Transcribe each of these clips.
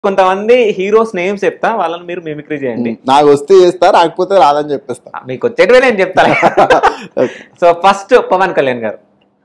కొంతమంది heroes names చెప్తా వాళ్ళని మీరు మిమిక్రీ చేయండి నాకు వస్తే చేస్తా రాకపోతే రాదని చెప్పేస్తా మీకు వచ్చేటివే నేను చెప్తాను సో ఫస్ట్ పవన్ కళ్యాణ్ గారు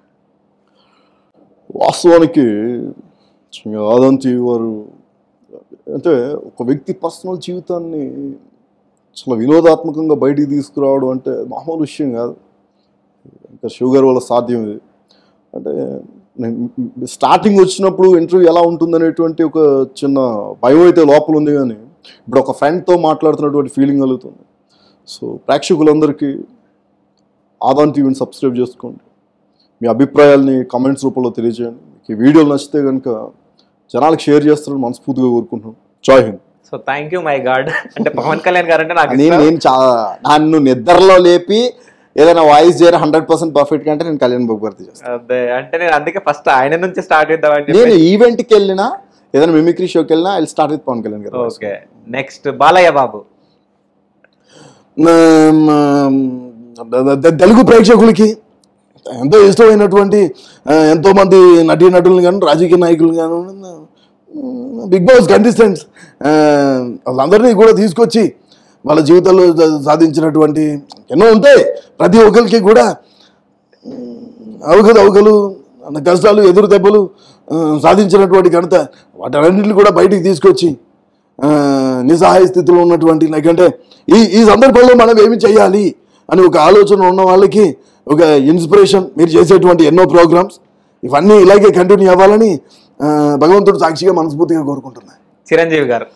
వాస్తవానికి యాదంతి వారు అంటే ఒక వ్యక్తి పర్సనల్ జీవితాన్ని చాలా వినోదాత్మకంగా బయటికి తీసుకురావడం అంటే మామూలు విషయం కాదు ఇంకా శివ గారి వల్ల సాధ్యం ఇది అంటే నేను స్టార్టింగ్ వచ్చినప్పుడు ఇంటర్వ్యూ ఎలా ఉంటుందనేటువంటి ఒక చిన్న భయం అయితే లోపల ఉంది కానీ ఇప్పుడు ఒక ఫ్రెండ్తో మాట్లాడుతున్నటువంటి ఫీలింగ్ కలుగుతుంది సో ప్రేక్షకులందరికీ ఆదాన్ టీవీని సబ్స్క్రైబ్ చేసుకోండి మీ అభిప్రాయాల్ని కామెంట్స్ రూపంలో తెలియజేయండి మీకు ఈ వీడియోలు నచ్చితే కనుక జనాలకు షేర్ చేస్తారని మనస్ఫూర్తిగా కోరుకుంటున్నాను జై హింద్ so thank you my God అంటే పవన్ కళ్యాణ్ గారు అంటే నాకు నేను ఇష్టం. నేను చాలా నన్ను నిద్రలో లేపి ఏదైనా వాయిస్ చేయడం హండ్రెడ్ పర్సెంట్ పర్ఫెక్ట్ అంటే నేను కళ్యాణ్ భగవర్తి చేస్తాను అదే అంటే నేను అందుకే ఫస్ట్ ఆయన నుంచి స్టార్ట్ చేద్దామని నేను చెప్పి ఈవెంట్కి వెళ్ళినా ఏదైనా మిమిక్రీ షోకి వెళ్ళినా I start with Pawan Kalyan garu okay next Balayya Babu Telugu ప్రేక్షకులకి ఎంతో ఇష్టమైనటువంటి ఆ, ఎంతో మంది నటీ నటులను కానీ రాజకీయ నాయకులు కానీ బిగ్ బాస్ కంటెస్టెంట్స్ వాళ్ళందరినీ కూడా తీసుకొచ్చి వాళ్ళ జీవితంలో సా- సాధించినటువంటి ఎన్నో ఉంటాయి ప్రతి ఒక్కరికి కూడా అవకలు అవకలు అన్న కష్టాలు ఎదురు దెబ్బలు ఆ, సాధించినటువంటి ఘనత వాటన్నింటిని కూడా బయటికి తీసుకొచ్చి ఆ, నిస్సహాయ స్థితిలో ఉన్నటువంటి లేకంటే ఈ ఈ సందర్భంలో మనం ఏమి చేయాలి అని ఒక ఆలోచన ఉన్న వాళ్ళకి ఒక ఇన్స్పిరేషన్ మీరు చేసేటువంటి ఎన్నో ప్రోగ్రామ్స్ ఇవన్నీ ఇలాగే కంటిన్యూ అవ్వాలని ఆ, భగవంతుడు సాక్షిగా మనస్ఫూర్తిగా కోరుకుంటున్నాను చిరంజీవి గారు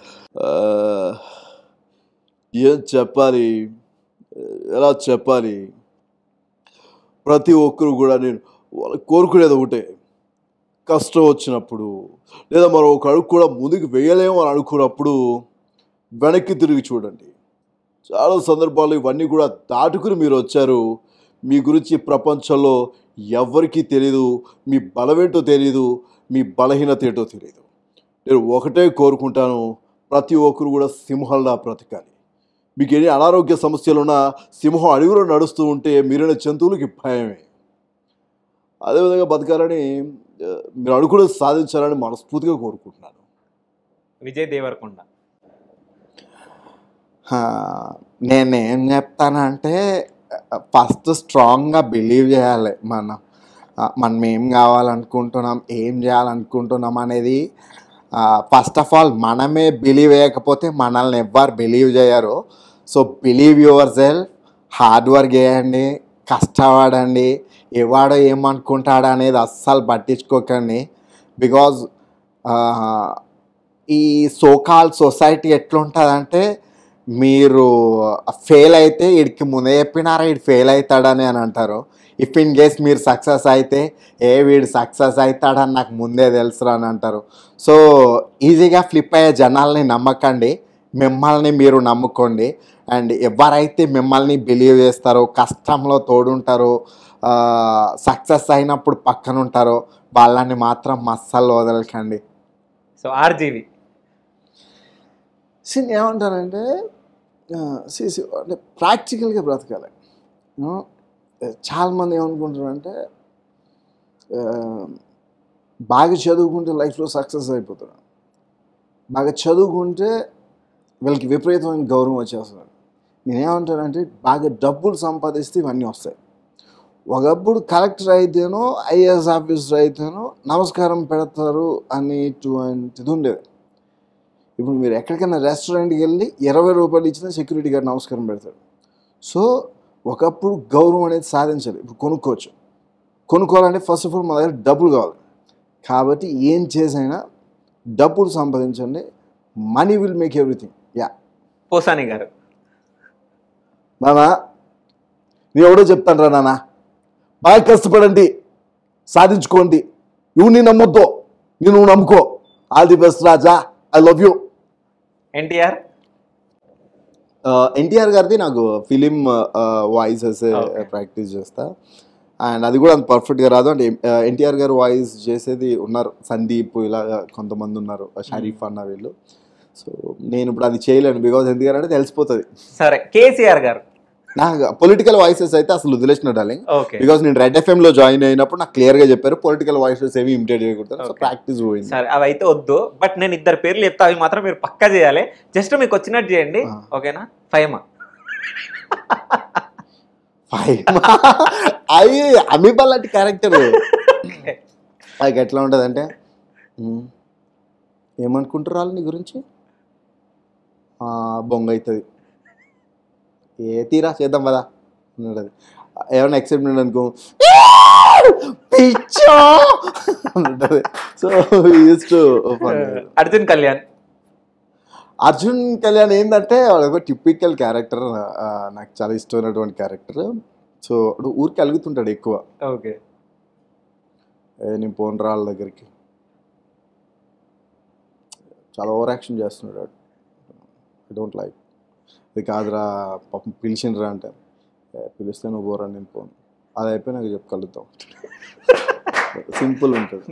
ఏం చెప్పాలి ఎలా చెప్పాలి ప్రతి ఒక్కరు కూడా నేను వాళ్ళు కోరుకునేది ఒకటే కష్టం వచ్చినప్పుడు లేదా మరో ఒక అడుగు కూడా ముందుకు వేయలేము అని అనుకున్నప్పుడు వెనక్కి తిరిగి చూడండి చాలా సందర్భాలు ఇవన్నీ కూడా దాటుకుని మీరు వచ్చారు మీ గురించి ప్రపంచంలో ఎవరికీ తెలియదు మీ బలమేంటో తెలియదు మీ బలహీనత ఏంటో తెలియదు నేను ఒకటే కోరుకుంటాను ప్రతి ఒక్కరు కూడా సింహంలా బ్రతకాలి మీకు ఎన్ని అనారోగ్య సమస్యలున్నా సింహం అడవిలో నడుస్తూ ఉంటే మీరైన జంతువులకి భయమే అదేవిధంగా బతకాలని ఆ, మీరు అనుకున్నది సాధించాలని మనస్ఫూర్తిగా కోరుకుంటున్నాను విజయ్ దేవరకొండ నేనేం చెప్తానంటే ఫస్ట్ స్ట్రాంగ్గా బిలీవ్ చేయాలి మనం ఆ, మనం ఏం కావాలనుకుంటున్నాం ఏం చేయాలనుకుంటున్నాం అనేది ఫస్ట్ ఆఫ్ ఆల్ మనమే బిలీవ్ చేయకపోతే మనల్ని ఎవ్వరు బిలీవ్ చేయరు so believe yourself hard work చేయండి కష్టపడండి ఎవడో ఏమనుకుంటాడు అనేది అస్సలు పట్టించుకోకండి బికాజ్ ఈ సోకాల్ సొసైటీ ఎట్లుంటుందంటే మీరు ఫెయిల్ అయితే వీడికి ముందే చెప్పినారా వీడు ఫెయిల్ అవుతాడని అని అంటారు ఇఫ్ ఇన్ కేస్ మీరు సక్సెస్ అయితే ఏ వీడు సక్సెస్ అవుతాడని నాకు ముందే తెలుసురా అని అంటారు సో ఈజీగా ఫ్లిప్ అయ్యే జనాల్ని నమ్మకండి మిమ్మల్ని మీరు నమ్ముకోండి అండ్ ఎవరైతే మిమ్మల్ని బిలీవ్ చేస్తారో కష్టంలో తోడుంటారో సక్సెస్ అయినప్పుడు పక్కన ఉంటారో వాళ్ళని మాత్రం మస్సలు వదలకండి సో ఆర్జీవి సి ఏమంటారంటే సి సి అంటే ప్రాక్టికల్గా బ్రతకాలి You know, చాలామంది ఏమనుకుంటారంటే ఆ, బాగా చదువుకుంటే లైఫ్లో సక్సెస్ అయిపోతారు బాగా చదువుకుంటే వీళ్ళకి విపరీతమైన గౌరవం వచ్చేస్తుంది నేనేమంటానంటే బాగా డబ్బులు సంపాదిస్తే ఇవన్నీ వస్తాయి ఒకప్పుడు కలెక్టర్ అయితేనో ఐఏఎస్ ఆఫీసర్ అయితేనో నమస్కారం పెడతారు అనేటువంటిది ఉండేది ఇప్పుడు మీరు ఎక్కడికైనా రెస్టారెంట్కి వెళ్ళి ఇరవై రూపాయలు ఇచ్చినా సెక్యూరిటీ గార్డ్ నమస్కారం పెడతాడు సో ఒకప్పుడు గౌరవం అనేది సాధించాలి ఇప్పుడు కొనుక్కోవచ్చు కొనుక్కోవాలంటే ఫస్ట్ ఆఫ్ ఆల్ మా దగ్గర డబ్బులు కావాలి కాబట్టి ఏం చేసైనా డబ్బులు సంపాదించండి money will make everything yeah Posani garu నానా నేను ఎవడో చెప్తాను రా నాన్న బాగా కష్టపడండి సాధించుకోండి ఇవి నమ్మొద్దు నేను నువ్వు నమ్ముకో all the best Raja I love you NTR NTR గారిది నాకు ఫిలిం వాయిసెస్ Okay. ప్రాక్టీస్ చేస్తా అండ్ అది కూడా అంత పర్ఫెక్ట్గా రాదు అంటే ఎన్టీఆర్ గారు వాయిస్ చేసేది ఉన్నారు సందీప్ ఇలా కొంతమంది ఉన్నారు షరీఫ్ అన్న వీళ్ళు సో నేను ఇప్పుడు అది చేయలేను బికాజ్ ఎందుకంటే తెలిసిపోతుంది సరే కేసీఆర్ గారు నా పొలిటికల్ వాయిసెస్ అయితే అసలు వదిలేసిన డార్లింగ్ ఓకే బికాస్ నేను రెడ్ ఎఫ్ఎం లో జాయిన్ అయినప్పుడు నాకు క్లియర్ గా చెప్పారు పొలిటికల్ వాయిసెస్ ఏమి ఇమిటేట్ చేయకూడదు సో Okay. ప్రాక్టీస్ పోయింది సరే అవి అయితే వద్దు బట్ నేను ఇద్దరు పేర్లు చెప్తా అవి మాత్రం మీరు పక్కా చేయాలి జస్ట్ మీకు వచ్చినట్టు చేయండి ఆ. ఓకేనా ఫైమా అవి అమీబా లాంటి క్యారెక్టర్ అది ఎట్లా ఉంటుంది అంటే ఏమనుకుంటారు వాళ్ళు నీ గురించి ఆ, బొంగ అవుతుంది ఏ తీరా చేద్దాం కదా అన్నాడు అది ఏమైనా ఎక్సైట్మెంట్ అనుకో పిచ్చో ఉంటుంది so use to Arjun Kalyan Arjun Kalyan ఏంటంటే వాడు ఒక టిపికల్ క్యారెక్టర్ నాకు చాలా ఇష్టమైనటువంటి క్యారెక్టర్ సో వాడు ఊరికి అలుగుతుంటాడు ఎక్కువ ఓకే ఏ నేను పోను రా వాళ్ళ దగ్గరికి చాలా ఓవర్ యాక్షన్ చేస్తున్నాడు వాడు ఐ డోంట్ లైక్ ఇది కాదురా పాపం పిలిచిండ్రా అంటే "ఏ, పిలిస్తే నువ్వు పోరా నేను పోను అది అయిపోయి నాకు చెప్పు కలుద్దాం సింపుల్ ఉంటుంది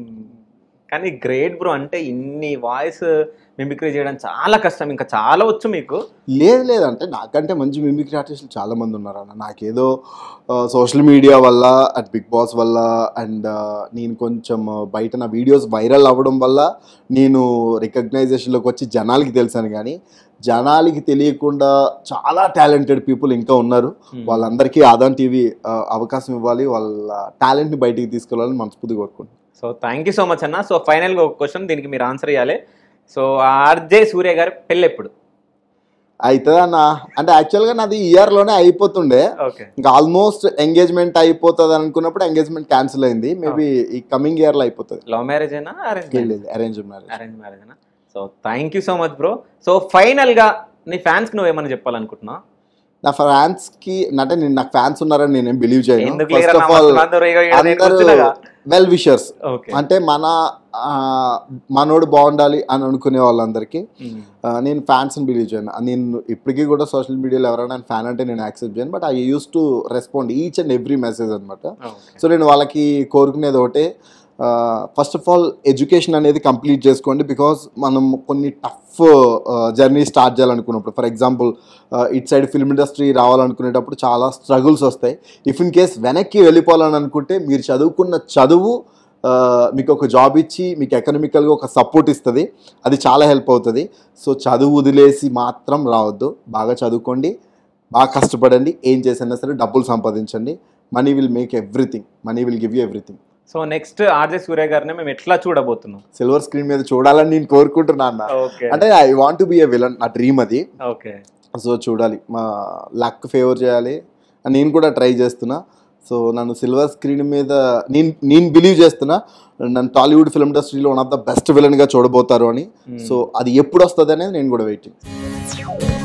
కానీ గ్రేట్ బ్రో అంటే ఇన్ని వాయిస్ మిమిక్రీ చేయడం చాలా కష్టం ఇంకా చాలా వచ్చు మీకు లేదు లేదంటే నాకంటే మంచి మిమిక్రీ ఆర్టిస్టులు చాలా మంది ఉన్నారు అన్న నాకేదో సోషల్ మీడియా వల్ల అట్ బిగ్ బాస్ వల్ల అండ్ నేను కొంచెం ఆ, బయట నా వీడియోస్ వైరల్ అవ్వడం వల్ల నేను రికగ్నైజేషన్లోకి వచ్చి జనాలకి తెలిసాను కానీ జనాలకి తెలియకుండా చాలా టాలెంటెడ్ పీపుల్ ఇంకా ఉన్నారు వాళ్ళందరికీ ఆదాన్ టీవీ అవకాశం ఇవ్వాలి వాళ్ళ టాలెంట్ని బయటికి తీసుకెళ్ళాలని మనస్ఫూర్తి కోరుకుంటున్నాను so thank you so much అన్న సో ఫైనల్గా ఒక క్వశ్చన్ దీనికి మీరు ఆన్సర్ ఇవ్వాలి సో ఆర్జే సూర్య గారి పెళ్ళి ఎప్పుడు అవుతుంది అన్న అంటే యాక్చువల్గా నాది ఇయర్లోనే అయిపోతుండే ఓకే ఇంకా ఆల్మోస్ట్ ఎంగేజ్మెంట్ అయిపోతుంది అనుకున్నప్పుడు ఎంగేజ్మెంట్ క్యాన్సిల్ అయింది మేబీ ఈ కమింగ్ ఇయర్ లో అయిపోతుంది లవ్ మ్యారేజ్ అయినా arrange arrange marriage arrange marriage అయినా so thank you so much bro so ఫైనల్గా నీ ఫ్యాన్స్కి నువ్వేమన్నా చెప్పాలనుకుంటున్నావు నా ఫ్యాన్స్ కి అంటే నేను నాకు ఫ్యాన్స్ ఉన్నారని నేనేం బిలీవ్ చేయను ఎందుకు ఫస్ట్ లేరన్నా ఆఫ్ ఆల్ మస్తు అందరూ ఇగో ఈడ నేను అందరూ కూర్చున్నాగా. వెల్ విషర్స్ ఓకే అంటే మన ఆ, మనోడు బాగుండాలి అని అనుకునే వాళ్ళందరికీ మ్మ్. ఆ, నేను ఫ్యాన్స్ అని బిలీవ్ చేయను నేను ఇప్పటికీ కూడా సోషల్ మీడియాలో ఎవరైనా ఫ్యాన్ అంటే నేను యాక్సెప్ట్ చేయను but I use to respond each and every message అనమాట ఓకే. సో నేను వాళ్ళకి కోరుకునేది ఒకటే ఫస్ట్ ఆఫ్ ఆల్ ఎడ్యుకేషన్ అనేది కంప్లీట్ చేసుకోండి బికాజ్ మనం కొన్ని టఫ్ జర్నీ స్టార్ట్ చేయాలనుకున్నప్పుడు for example it side film industry రావాలనుకునేటప్పుడు చాలా స్ట్రగుల్స్ వస్తాయి ఇఫ్ ఇన్ కేస్ వెనక్కి వెళ్ళిపోవాలని అనుకుంటే మీరు చదువుకున్న చదువు ఆ, మీకు ఒక జాబ్ ఇచ్చి మీకు ఎకనామికల్గా ఒక సపోర్ట్ ఇస్తుంది అది చాలా హెల్ప్ అవుతుంది సో చదువు వదిలేసి మాత్రం రావద్దు బాగా చదువుకోండి బాగా కష్టపడండి ఏం చేసినా సరే డబ్బులు సంపాదించండి money will make everything money will give you everything so next RJ Surya గారిని మేము ఎట్లా చూడబోతున్నాం సిల్వర్ స్క్రీన్ మీద చూడాలని నేను కోరుకుంటున్నా అన్న ఓకే అంటే I want be a villain నా డ్రీమ్ అది ఓకే సో చూడాలి మా లక్ ఫేవర్ చేయాలి అని నేను కూడా ట్రై చేస్తున్నా సో నన్ను సిల్వర్ స్క్రీన్ మీద నేను నేను బిలీవ్ చేస్తున్నా నన్ను టాలీవుడ్ ఫిల్మ్ ఇండస్ట్రీలో వన్ ఆఫ్ ద బెస్ట్ విలన్గా చూడబోతారు అని సో అది ఎప్పుడు వస్తుంది అనేది నేను కూడా వెయిటింగ్